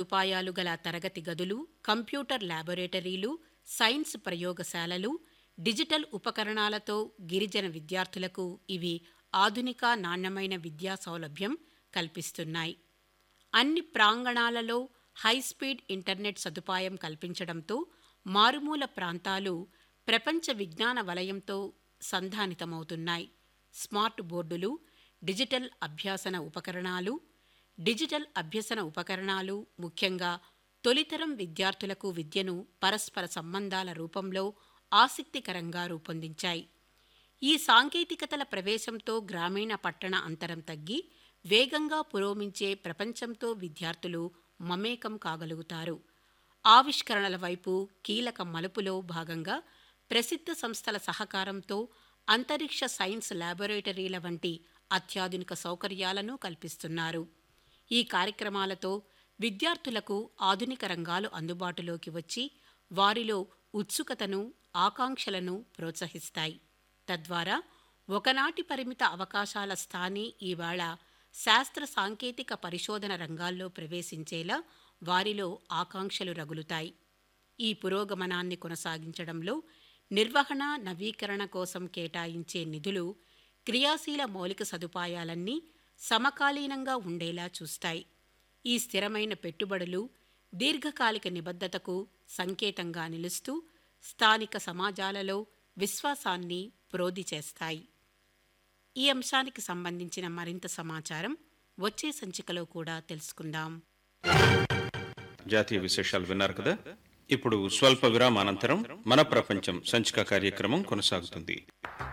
సదుపాయాలు గల తరగతి గదులు కంప్యూటర్ ల్యాబొరేటరీలు సైన్స్ ప్రయోగశాలలు డిజిటల్ ఉపకరణాలతో గిరిజన విద్యార్థులకు ఇవి ఆధునిక నాణ్యమైన విద్యా సౌలభ్యం కల్పిస్తున్నాయి అన్ని ప్రాంగణాలలో హైస్పీడ్ ఇంటర్నెట్ సదుపాయం కల్పించడంతో మారుమూల ప్రాంతాలు ప్రపంచ విజ్ఞాన వలయంతో సంధానితమవుతున్నాయి స్మార్ట్ బోర్డులు డిజిటల్ అభ్యాసన ఉపకరణాలు డిజిటల్ అభ్యసన ఉపకరణాలు ముఖ్యంగా తొలితరం విద్యార్థులకు విద్యను పరస్పర సంబంధాల రూపంలో ఆసక్తికరంగా రూపొందించాయి ఈ సాంకేతికతల ప్రవేశంతో గ్రామీణ పట్టణ అంతరం తగ్గి వేగంగా పురోమించే ప్రపంచంతో విద్యార్థులు మమేకం కాగలుగుతారు ఆవిష్కరణల వైపు కీలక మలుపులో భాగంగా ప్రసిద్ధ సంస్థల సహకారంతో అంతరిక్ష సైన్స్ ల్యాబొరేటరీల వంటి అత్యాధునిక సౌకర్యాలను కల్పిస్తున్నారు ఈ కార్యక్రమాలతో విద్యార్థులకు ఆధునిక రంగాలు అందుబాటులోకి వచ్చి వారిలో ఉత్సుకతను ఆకాంక్షలను ప్రోత్సహిస్తాయి తద్వారా ఒకనాటి పరిమిత అవకాశాల స్థాని ఈవేళ శాస్త్ర సాంకేతిక పరిశోధన రంగాల్లో ప్రవేశించేలా వారిలో ఆకాంక్షలు రగులుతాయి ఈ పురోగమనాన్ని కొనసాగించడంలో నిర్వహణ నవీకరణ కోసం కేటాయించే నిధులు క్రియాశీల మౌలిక సదుపాయాలన్నీ సమకాలీనంగా ఉండేలా చూస్తాయి ఈ స్థిరమైన పెట్టుబడులు దీర్ఘకాలిక నిబద్ధతకు సంకేతంగా నిలుస్తూ స్థానిక సమాజాలలో విశ్వాసాన్ని ప్రోది చేస్తాయి ఈ అంశానికి సంబంధించిన మరింత సమాచారం వచ్చే సంచికలో కూడా తెలుసుకుందాం జాతీయ విశేషాలు విన్నారు కదా ఇప్పుడు స్వల్ప విరామానంతరం మన ప్రపంచం సంచిక కార్యక్రమం కొనసాగుతుంది